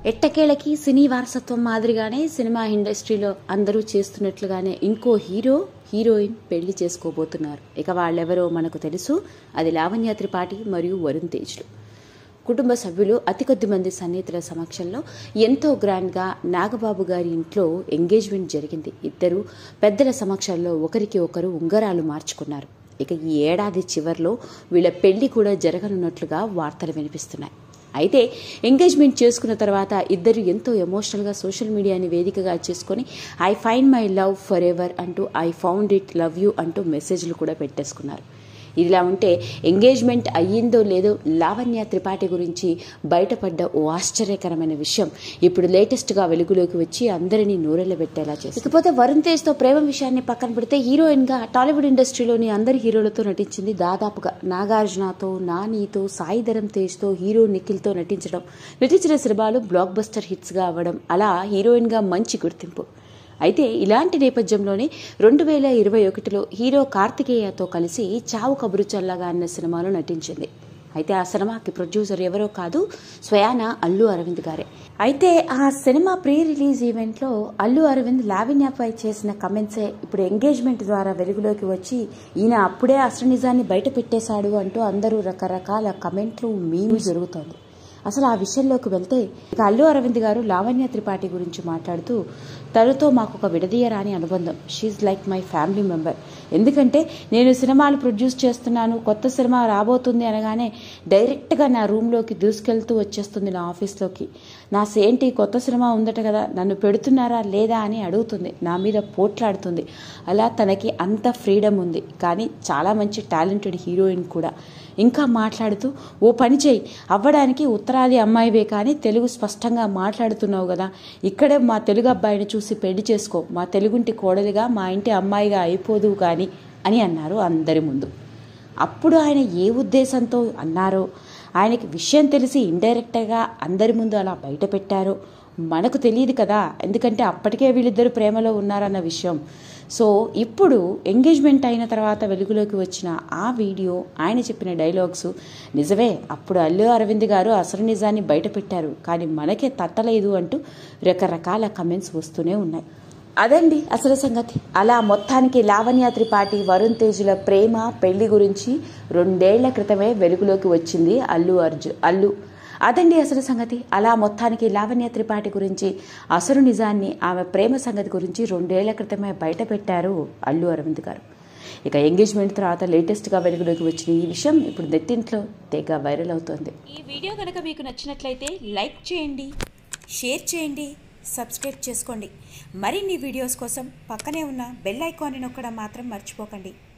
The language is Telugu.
ఎట్టకేలకి సినీ వారసత్వం మాదిరిగానే సినిమా ఇండస్ట్రీలో అందరూ చేస్తున్నట్లుగానే ఇంకో హీరో హీరోయిన్ పెళ్లి చేసుకోబోతున్నారు ఇక వాళ్ళెవరో మనకు తెలుసు అది లావణ్య త్రిపాఠి మరియు వరుణ్ తేజ్లు కుటుంబ సభ్యులు అతి కొద్ది మంది సన్నిహితుల సమక్షంలో ఎంతో గ్రాండ్గా నాగబాబు గారి ఇంట్లో ఎంగేజ్మెంట్ జరిగింది ఇద్దరు పెద్దల సమక్షంలో ఒకరికి ఒకరు ఉంగరాలు మార్చుకున్నారు ఇక ఈ ఏడాది చివరిలో వీళ్ళ పెళ్లి కూడా జరగనున్నట్లుగా వార్తలు వినిపిస్తున్నాయి అయితే ఎంగేజ్మెంట్ చేసుకున్న తర్వాత ఇద్దరు ఎంతో ఎమోషనల్గా సోషల్ మీడియాని వేదికగా చేసుకొని I find my love for ever అంటూ I found it love you అంటూ మెసేజ్లు కూడా పెట్టేసుకున్నారు ఇదిలా ఉంటే ఎంగేజ్మెంట్ అయ్యిందో లేదో లావణ్య త్రిపాఠి గురించి బయటపడ్డ ఓ ఆశ్చర్యకరమైన విషయం ఇప్పుడు లేటెస్ట్గా వెలుగులోకి వచ్చి అందరినీ నూరెళ్ళ పెట్టేలా చేసింది ఇకపోతే వరుణ్ తేజ్తో ప్రేమ విషయాన్ని పక్కన పెడితే హీరోయిన్గా టాలీవుడ్ ఇండస్ట్రీలోని అందరి హీరోలతో నటించింది దాదాపుగా నాగార్జునతో నానితో సాయిధరం తేజ్తో హీరో నిఖిల్తో నటించడం నటించిన సినిమాలు బ్లాక్ బస్టర్ హిట్స్గా అవ్వడం అలా హీరోయిన్గా మంచి గుర్తింపు అయితే ఇలాంటి నేపథ్యంలోనే రెండు వేల ఇరవై ఒకటిలో హీరో కార్తికేయతో కలిసి చావు కబురు చల్లగా అన్న సినిమాలో నటించింది అయితే ఆ సినిమాకి ప్రొడ్యూసర్ ఎవరో కాదు స్వయాన అల్లు అరవింద్ గారే అయితే ఆ సినిమా ప్రీ రిలీజ్ ఈవెంట్లో అల్లు అరవింద్ లావిన్యపై చేసిన కమెంట్సే ఇప్పుడు ఎంగేజ్మెంట్ ద్వారా వెలుగులోకి వచ్చి ఈయన అప్పుడే అసలు నిజాన్ని బయట పెట్టేశాడు అంటూ అందరూ రకరకాల కమెంట్లు మీము జరుగుతోంది అసలు ఆ విషయంలోకి వెళ్తే ఇక అల్లు అరవింద్ గారు లావణ్య త్రిపాఠి గురించి మాట్లాడుతూ తనతో మాకు ఒక విడదీయరాని అనుబంధం she like my family member ఎందుకంటే నేను సినిమాలు ప్రొడ్యూస్ చేస్తున్నాను కొత్త సినిమా రాబోతుంది అనగానే డైరెక్ట్గా నా రూమ్లోకి దూసుకెళ్తూ వచ్చేస్తుంది నా ఆఫీస్లోకి నా ఏంటి కొత్త సినిమా ఉందట కదా నన్ను పెడుతున్నారా లేదా అని అడుగుతుంది నా మీద పోట్లాడుతుంది అలా తనకి అంత ఫ్రీడమ్ ఉంది కానీ చాలా మంచి టాలెంటెడ్ హీరోయిన్ కూడా ఇంకా మాట్లాడుతూ ఓ పని చేయి అవ్వడానికి ఉత్తరాది అమ్మాయివే కానీ తెలుగు స్పష్టంగా మాట్లాడుతున్నావు కదా ఇక్కడే మా తెలుగు అబ్బాయిని చూసి పెళ్లి చేసుకో మా తెలుగుంటి కోడలిగా మా ఇంటి అమ్మాయిగా అయిపోదు కానీ అని అన్నారు అందరి ముందు అప్పుడు ఆయన ఏ ఉద్దేశంతో అన్నారో ఆయనకి విషయం తెలిసి ఇండైరెక్ట్గా అందరి ముందు అలా బయట పెట్టారో మనకు తెలియదు కదా ఎందుకంటే అప్పటికే వీళ్ళిద్దరు ప్రేమలో ఉన్నారన్న విషయం సో ఇప్పుడు ఎంగేజ్మెంట్ అయిన తర్వాత వెలుగులోకి వచ్చిన ఆ వీడియో ఆయన చెప్పిన డైలాగ్స్ నిజమే అప్పుడు అల్లు అరవింద్ గారు అసలు నిజాన్ని బయట పెట్టారు కానీ మనకే తట్టలేదు అంటూ రకరకాల కమెంట్స్ వస్తూనే ఉన్నాయి అదండి అసలు సంగతి అలా మొత్తానికి లావణ్య త్రిపాఠి వరుణ్ తేజుల ప్రేమ పెళ్లి గురించి రెండేళ్ల క్రితమే వెలుగులోకి వచ్చింది అల్లు అర్జున్ అల్లు అదండి అసలు సంగతి అలా మొత్తానికి లావణ్య త్రిపాఠి గురించి అసలు నిజాన్ని ఆమె ప్రేమ సంగతి గురించి రెండేళ్ల క్రితమే బయట పెట్టారు అల్లు అరవింద్ గారు ఇక ఎంగేజ్మెంట్ తర్వాత లేటెస్ట్గా వెలుగులోకి వచ్చిన ఈ విషయం ఇప్పుడు నెట్టింట్లో తెగ వైరల్ అవుతోంది ఈ వీడియో కనుక మీకు నచ్చినట్లయితే లైక్ చేయండి షేర్ చేయండి సబ్స్క్రైబ్ చేసుకోండి మరిన్ని వీడియోస్ కోసం పక్కనే ఉన్న బెల్ ఐకాన్ని నొక్కడం మాత్రం మర్చిపోకండి